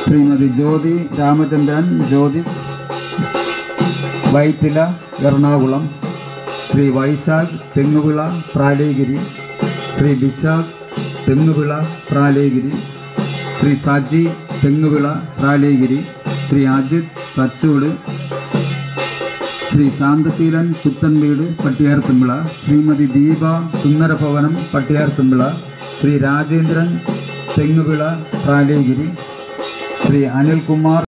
Shrimati ജ്യോതി Ramachandran ജ്യോതി Vyttila Ernakulam Shri Vaishakh തെങ്ങുവിള പ്രാലേഗിരി Shri Vishakh തെങ്ങുവിള പ്രാലേഗിരി Shri Saji തെങ്ങുവിള പ്രാലേഗിരി Shri Ajith തച്ചൂട് Shri ശാന്തശീലൻ പുത്തൻവീട് പട്ടിയാർത്തുമ്പിള Shrimati Deepa സുന്ദരഭവനം പട്ടിയാർത്തുമ്പിള Shri Rajendran തെങ്ങുവിള പ്രാലേഗിരി Shri Anilkumar